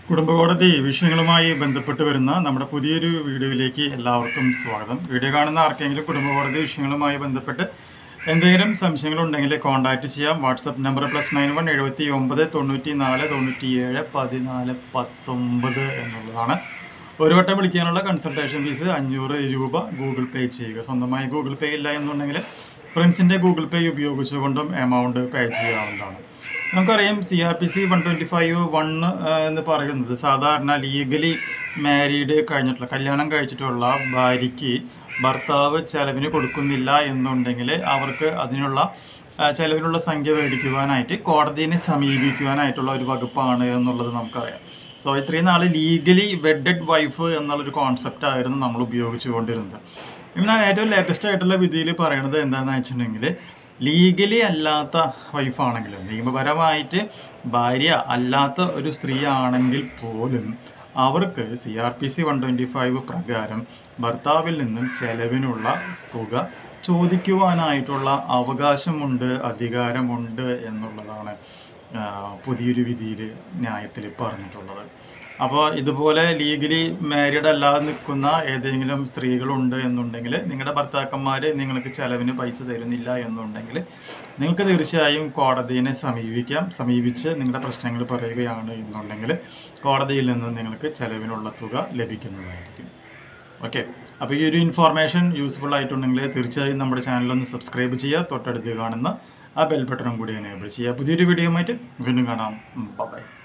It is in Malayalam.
കുടുംബകോടതി വിഷയങ്ങളുമായി ബന്ധപ്പെട്ട് വരുന്ന നമ്മുടെ പുതിയൊരു വീഡിയോയിലേക്ക് എല്ലാവർക്കും സ്വാഗതം വീഡിയോ കാണുന്ന ആർക്കെങ്കിലും കുടുംബകോടതി വിഷയങ്ങളുമായി ബന്ധപ്പെട്ട് എന്തെങ്കിലും സംശയങ്ങളുണ്ടെങ്കിൽ കോൺടാക്റ്റ് ചെയ്യാം WhatsApp number plus nine one എഴുപത്തി ഒമ്പത് തൊണ്ണൂറ്റി നാല് തൊണ്ണൂറ്റി ഏഴ് പതിനാല് പത്തൊമ്പത് എന്നുള്ളതാണ് ഒരു വട്ടം വിളിക്കാനുള്ള കൺസൾട്ടേഷൻ ഫീസ് അഞ്ഞൂറ് രൂപ ഗൂഗിൾ പേ ചെയ്യുക സ്വന്തമായി ഗൂഗിൾ പേ ഇല്ല എന്നുണ്ടെങ്കിൽ ഫ്രണ്ട്സിൻ്റെ ഗൂഗിൾ പേ ഉപയോഗിച്ചുകൊണ്ടും എമൗണ്ട് പേ ചെയ്യാവുന്നതാണ് നമുക്കറിയാം C R P C one twenty five one എന്ന് പറയുന്നത് സാധാരണ ലീഗലി മാരീഡ് കഴിഞ്ഞിട്ടുള്ള കല്യാണം കഴിച്ചിട്ടുള്ള ഭാര്യയ്ക്ക് ഭർത്താവ് ചെലവിന് കൊടുക്കുന്നില്ല എന്നുണ്ടെങ്കിൽ അവർക്ക് അതിനുള്ള ആ, ചെലവിനുള്ള സംഖ്യ മേടിക്കുവാനായിട്ട് കോടതിയെ സമീപിക്കുവാനായിട്ടുള്ള ഒരു വകുപ്പാണ് എന്നുള്ളത് നമുക്കറിയാം സോ ഇത്രയും നാൾ ലീഗലി വെഡഡ് വൈഫ് എന്നുള്ളൊരു കോൺസെപ്റ്റ് ആയിരുന്നു നമ്മൾ ഉപയോഗിച്ചുകൊണ്ടിരുന്നത് എന്നാൽ ഏറ്റവും ലേറ്റസ്റ്റ് ആയിട്ടുള്ള വിധിയിൽ പറയണത് എന്താണെന്ന് വെച്ചിട്ടുണ്ടെങ്കിൽ ലീഗലി അല്ലാത്ത വൈഫാണെങ്കിലും നിയമപരമായിട്ട് ഭാര്യ അല്ലാത്ത ഒരു സ്ത്രീ ആണെങ്കിൽ പോലും അവർക്ക് C R P C one twenty five പ്രകാരം ഭർത്താവിൽ നിന്നും ചെലവിനുള്ള തുക ചോദിക്കുവാനായിട്ടുള്ള അവകാശമുണ്ട് അധികാരമുണ്ട് എന്നുള്ളതാണ് ആ, പുതിയൊരു വിധിയിൽ ന്യായത്തിൽ പറഞ്ഞിട്ടുള്ളത് അപ്പോൾ ഇതുപോലെ ലീഗലി മാരീഡ് അല്ലാതെ നിൽക്കുന്ന ഏതെങ്കിലും സ്ത്രീകളുണ്ട് എന്നുണ്ടെങ്കിൽ നിങ്ങളുടെ ഭർത്താക്കന്മാർ നിങ്ങൾക്ക് ചെലവിന് പൈസ തരുന്നില്ല എന്നുണ്ടെങ്കിൽ നിങ്ങൾക്ക് തീർച്ചയായും കോടതിയെ സമീപിക്കാം സമീപിച്ച് നിങ്ങളുടെ പ്രശ്നങ്ങൾ പറയുകയാണ് എന്നുണ്ടെങ്കിൽ കോടതിയിൽ നിന്ന് നിങ്ങൾക്ക് ചെലവിനുള്ള തുക ലഭിക്കുന്നതായിരിക്കും ഓക്കെ അപ്പോൾ ഈ ഒരു ഇൻഫോർമേഷൻ യൂസ്ഫുൾ ആയിട്ടുണ്ടെങ്കിൽ തീർച്ചയായും നമ്മുടെ ചാനലൊന്ന് സബ്സ്ക്രൈബ് ചെയ്യുക തൊട്ടടുത്ത് കാണുന്ന ആ ബെൽ ബട്ടണും കൂടി എനേബിൾ ചെയ്യുക പുതിയൊരു വീഡിയോ ആയിട്ട് വീണ്ടും കാണാം ബൈ